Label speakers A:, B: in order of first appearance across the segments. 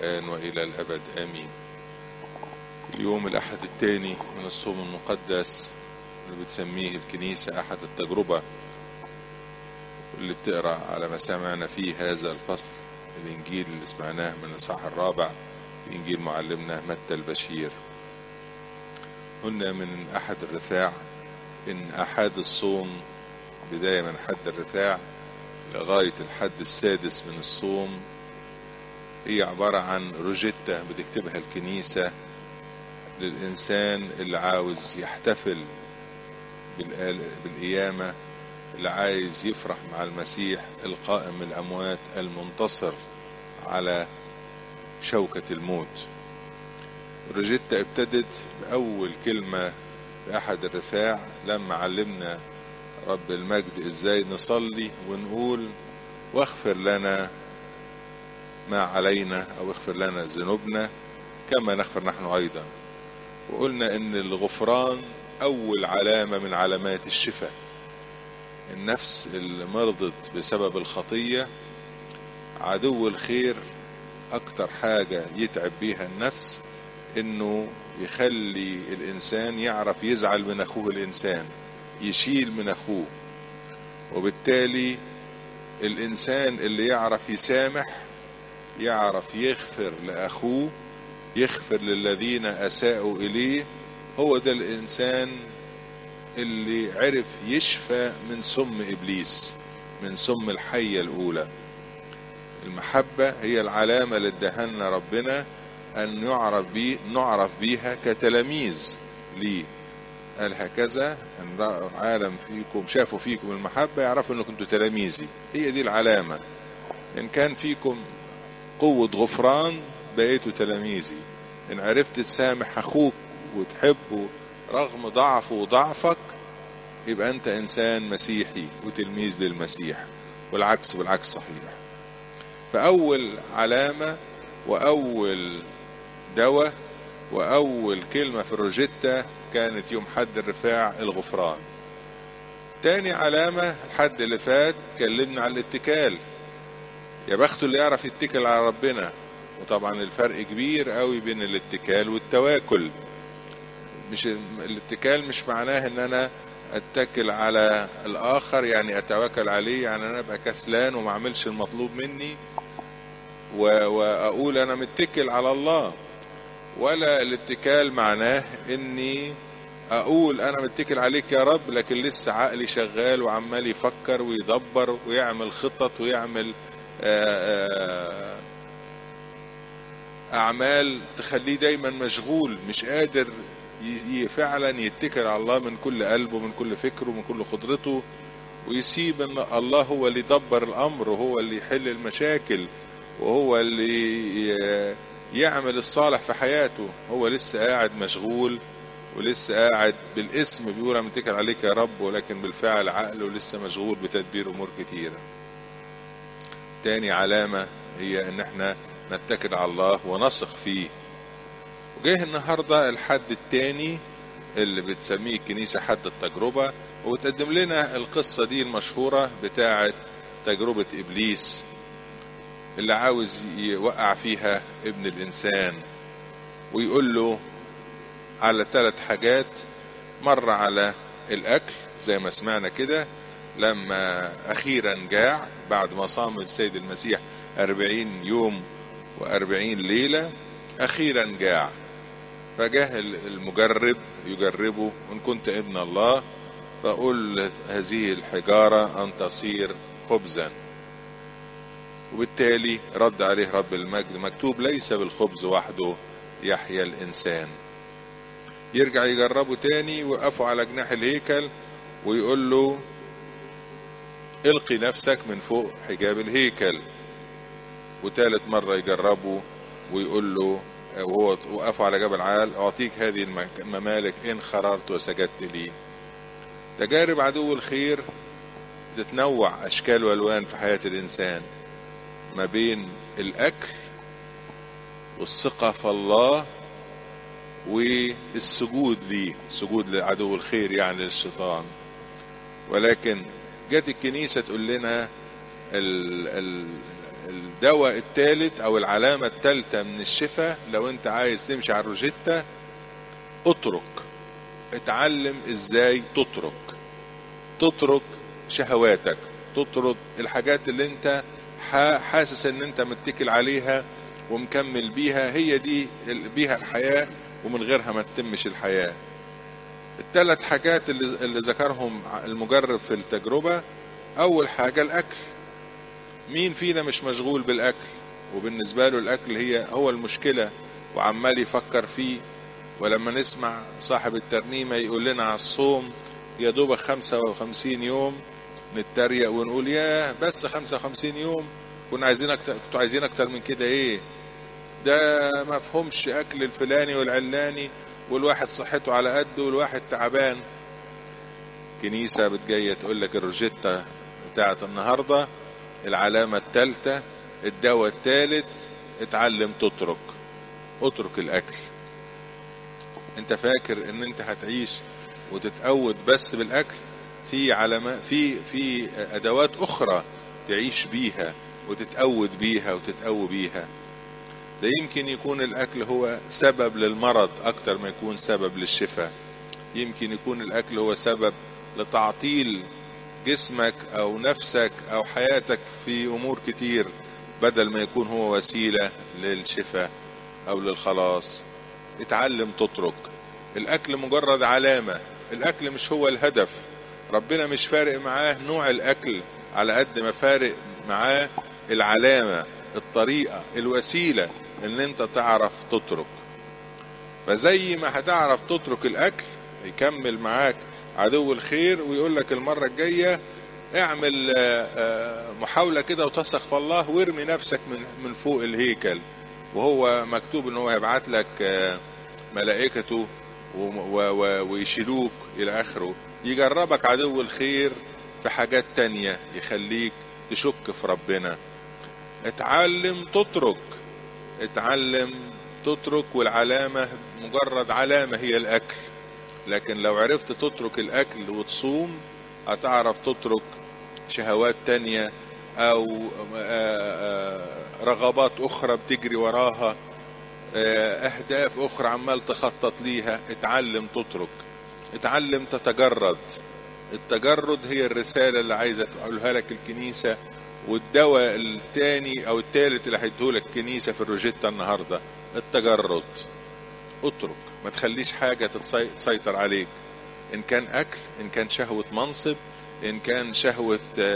A: الآن وإلى الأبد آمين اليوم الأحد الثاني من الصوم المقدس اللي بتسميه الكنيسة أحد التجربة اللي بتقرأ على ما سمعنا فيه هذا الفصل الإنجيل اللي سمعناه من الإصحاح الرابع في إنجيل معلمنا متى البشير قلنا من أحد الرفاع إن أحد الصوم بداية من حد الرفاع لغاية الحد السادس من الصوم هي عبارة عن روجيتا بتكتبها الكنيسة للإنسان اللي عاوز يحتفل بالقيامة اللي عايز يفرح مع المسيح القائم من الأموات المنتصر على شوكة الموت روجيتا ابتدت بأول كلمة في أحد الرفاع لما علمنا رب المجد ازاي نصلي ونقول واغفر لنا ما علينا او اغفر لنا ذنوبنا كما نغفر نحن ايضا وقلنا ان الغفران اول علامة من علامات الشفاء النفس اللي مرضت بسبب الخطية عدو الخير اكتر حاجة يتعب بيها النفس انه يخلي الانسان يعرف يزعل من اخوه الانسان يشيل من اخوه وبالتالي الانسان اللي يعرف يسامح يعرف يغفر لاخوه يغفر للذين اساءوا اليه هو ده الانسان اللي عرف يشفى من سم ابليس من سم الحيه الاولى المحبه هي العلامه اللي ادهنا ربنا ان يعرف بي نعرف بيها كتلاميذ ليه قال هكذا ان رأوا العالم فيكم شافوا فيكم المحبة يعرفوا انكم انتوا تلاميذي هي دي العلامة ان كان فيكم قوة غفران بقيتوا تلاميذي ان عرفت تسامح اخوك وتحبه رغم ضعفه وضعفك يبقى انت انسان مسيحي وتلميذ للمسيح والعكس بالعكس صحيح فاول علامة واول دواء واول كلمة في الروجيتا كانت يوم حد الرفاع الغفران تاني علامة الحد اللي فات كلمنا على الاتكال يا بخته اللي يعرف يتكل على ربنا وطبعا الفرق كبير قوي بين الاتكال والتواكل مش الاتكال مش معناه ان انا اتكل على الاخر يعني اتواكل عليه يعني انا ابقى كسلان وما اعملش المطلوب مني واقول انا متكل على الله ولا الاتكال معناه اني اقول انا متكل عليك يا رب لكن لسه عقلي شغال وعمال يفكر ويدبر ويعمل خطط ويعمل اعمال تخليه دايما مشغول مش قادر فعلا يتكل على الله من كل قلبه من كل فكره من كل قدرته ويسيب ان الله هو اللي يدبر الامر وهو اللي يحل المشاكل وهو اللي يعمل الصالح في حياته هو لسه قاعد مشغول ولسه قاعد بالاسم بيقول انا متكل عليك يا رب ولكن بالفعل عقله لسه مشغول بتدبير امور كتيره تاني علامه هي ان احنا نتكل على الله ونثق فيه وجاي النهارده الحد التاني اللي بتسميه الكنيسه حد التجربه وتقدم لنا القصه دي المشهوره بتاعه تجربه ابليس اللي عاوز يوقع فيها ابن الإنسان ويقول له على ثلاث حاجات مرة على الأكل زي ما سمعنا كده لما أخيرا جاع بعد ما صام السيد المسيح أربعين يوم وأربعين ليلة أخيرا جاع فجاه المجرب يجربه إن كنت ابن الله فقل هذه الحجارة أن تصير خبزا وبالتالي رد عليه رب المجد مكتوب ليس بالخبز وحده يحيا الإنسان يرجع يجربه تاني وقفوا على جناح الهيكل ويقول له القي نفسك من فوق حجاب الهيكل وتالت مرة يجربه ويقول له وهو وقفوا على جبل عال أعطيك هذه الممالك إن خررت وسجدت لي تجارب عدو الخير تتنوع أشكال وألوان في حياة الإنسان ما بين الأكل والثقة في الله والسجود ليه سجود لعدو الخير يعني للشيطان ولكن جت الكنيسة تقول لنا ال ال الدواء الثالث او العلامة الثالثة من الشفاء لو انت عايز تمشي على الروجيتا اترك اتعلم ازاي تترك تترك شهواتك تترك الحاجات اللي انت حاسس ان انت متكل عليها ومكمل بيها هي دي بيها الحياة ومن غيرها ما تتمش الحياة الثلاث حاجات اللي, اللي ذكرهم المجرب في التجربة اول حاجة الاكل مين فينا مش مشغول بالاكل وبالنسبة له الاكل هي هو المشكلة وعمال يفكر فيه ولما نسمع صاحب الترنيمة يقول لنا على الصوم يا دوبك 55 يوم نتريق ونقول ياه بس 55 يوم كنا عايزين اكتر كنتوا عايزين اكتر من كده ايه ده ما فهمش اكل الفلاني والعلاني والواحد صحته على قده والواحد تعبان كنيسة بتجية تقول لك الروجيتا بتاعت النهاردة العلامة الثالثة الدواء الثالث اتعلم تترك اترك الاكل انت فاكر ان انت هتعيش وتتقود بس بالاكل في علامات في في ادوات اخرى تعيش بيها وتتقود بيها وتتقوي بيها ده يمكن يكون الاكل هو سبب للمرض اكتر ما يكون سبب للشفاء يمكن يكون الاكل هو سبب لتعطيل جسمك او نفسك او حياتك في امور كتير بدل ما يكون هو وسيلة للشفاء او للخلاص اتعلم تترك الاكل مجرد علامة الاكل مش هو الهدف ربنا مش فارق معاه نوع الاكل على قد ما فارق معاه العلامة الطريقة الوسيلة ان انت تعرف تترك فزي ما هتعرف تترك الاكل يكمل معاك عدو الخير ويقول لك المرة الجاية اعمل محاولة كده وتثق في الله وارمي نفسك من من فوق الهيكل وهو مكتوب ان هو هيبعت لك ملائكته ويشيلوك الى اخره يجربك عدو الخير في حاجات تانية يخليك تشك في ربنا اتعلم تترك اتعلم تترك والعلامة مجرد علامة هي الأكل لكن لو عرفت تترك الأكل وتصوم هتعرف تترك شهوات تانية أو رغبات أخرى بتجري وراها أهداف أخرى عمال تخطط ليها اتعلم تترك اتعلم تتجرد التجرد هي الرسالة اللي عايزة تقولها لك الكنيسة والدواء الثاني او الثالث اللي هيديهولك الكنيسة في الروجيتا النهاردة التجرد اترك ما تخليش حاجة تسيطر عليك ان كان اكل ان كان شهوة منصب ان كان شهوة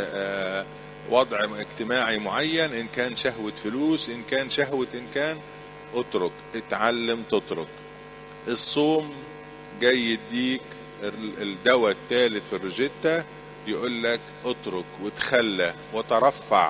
A: وضع اجتماعي معين ان كان شهوة فلوس ان كان شهوة ان كان اترك اتعلم تترك الصوم جاي يديك الدواء الثالث في الروجيتا يقول لك اترك وتخلى وترفع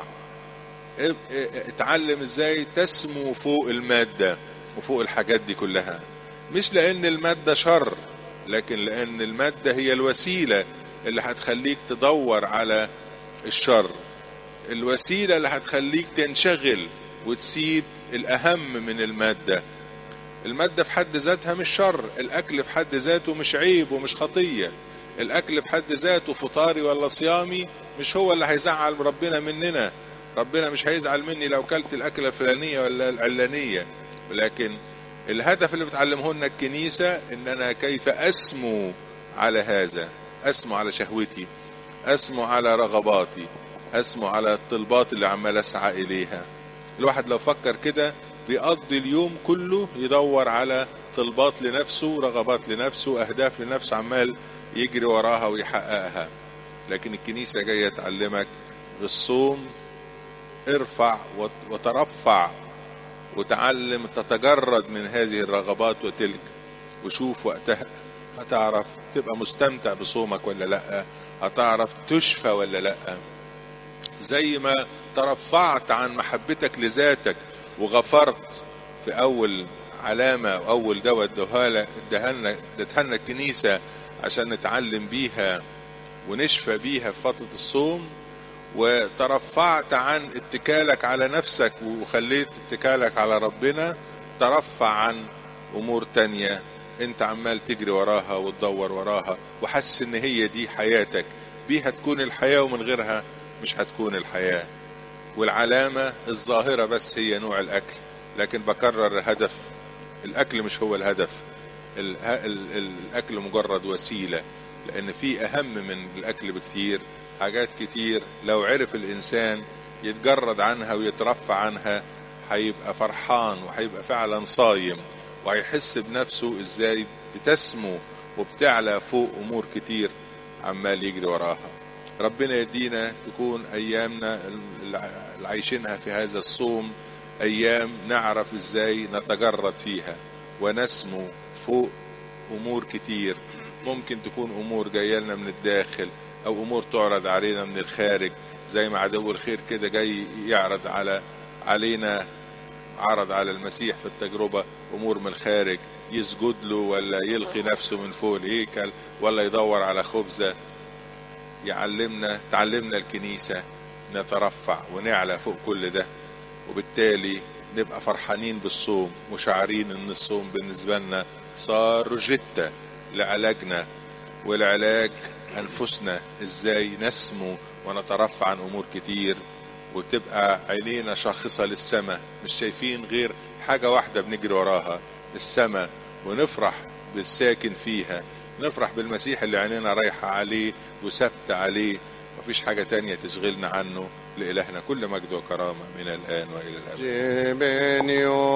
A: اتعلم ازاي تسمو فوق المادة وفوق الحاجات دي كلها مش لان المادة شر لكن لان المادة هي الوسيلة اللي هتخليك تدور على الشر الوسيلة اللي هتخليك تنشغل وتسيب الاهم من المادة المادة في حد ذاتها مش شر الاكل في حد ذاته مش عيب ومش خطية الاكل في حد ذاته فطاري ولا صيامي مش هو اللي هيزعل ربنا مننا ربنا مش هيزعل مني لو كلت الاكله الفلانيه ولا العلانيه ولكن الهدف اللي بتعلمه لنا الكنيسه ان انا كيف اسمو على هذا اسمو على شهوتي اسمو على رغباتي اسمو على الطلبات اللي عمال اسعى اليها الواحد لو فكر كده بيقضي اليوم كله يدور على طلبات لنفسه رغبات لنفسه اهداف لنفسه عمال يجري وراها ويحققها لكن الكنيسة جاية تعلمك بالصوم ارفع وترفع وتعلم تتجرد من هذه الرغبات وتلك وشوف وقتها هتعرف تبقى مستمتع بصومك ولا لا هتعرف تشفى ولا لا زي ما ترفعت عن محبتك لذاتك وغفرت في اول علامة او اول دواء ادهالنا ادتها الكنيسة عشان نتعلم بيها ونشفى بيها في فترة الصوم وترفعت عن اتكالك على نفسك وخليت اتكالك على ربنا ترفع عن امور تانية انت عمال تجري وراها وتدور وراها وحاسس ان هي دي حياتك بيها تكون الحياة ومن غيرها مش هتكون الحياة والعلامة الظاهرة بس هي نوع الأكل لكن بكرر هدف الأكل مش هو الهدف ال ال الأكل مجرد وسيلة لأن في أهم من الأكل بكتير حاجات كتير لو عرف الإنسان يتجرد عنها ويترفع عنها هيبقى فرحان وهيبقى فعلا صايم وهيحس بنفسه ازاي بتسمو وبتعلى فوق امور كتير عمال يجري وراها ربنا يدينا تكون ايامنا اللي عايشينها في هذا الصوم ايام نعرف ازاي نتجرد فيها ونسمو فوق امور كتير ممكن تكون امور جايه لنا من الداخل او امور تعرض علينا من الخارج زي ما عدو الخير كده جاي يعرض على علينا عرض على المسيح في التجربة أمور من الخارج يسجد له ولا يلقي نفسه من فوق الهيكل ولا يدور على خبزة يعلمنا تعلمنا الكنيسة نترفع ونعلى فوق كل ده وبالتالي نبقى فرحانين بالصوم مشاعرين ان الصوم بالنسبة لنا صار روجيتا لعلاجنا والعلاج انفسنا ازاي نسمو ونترفع عن امور كتير وتبقى عينينا شاخصة للسماء مش شايفين غير حاجة واحدة بنجري وراها السماء ونفرح بالساكن فيها نفرح بالمسيح اللي عينينا رايحة عليه وثابتة عليه مفيش حاجة تانية تشغلنا عنه لإلهنا كل مجد وكرامة من الآن وإلى الأبد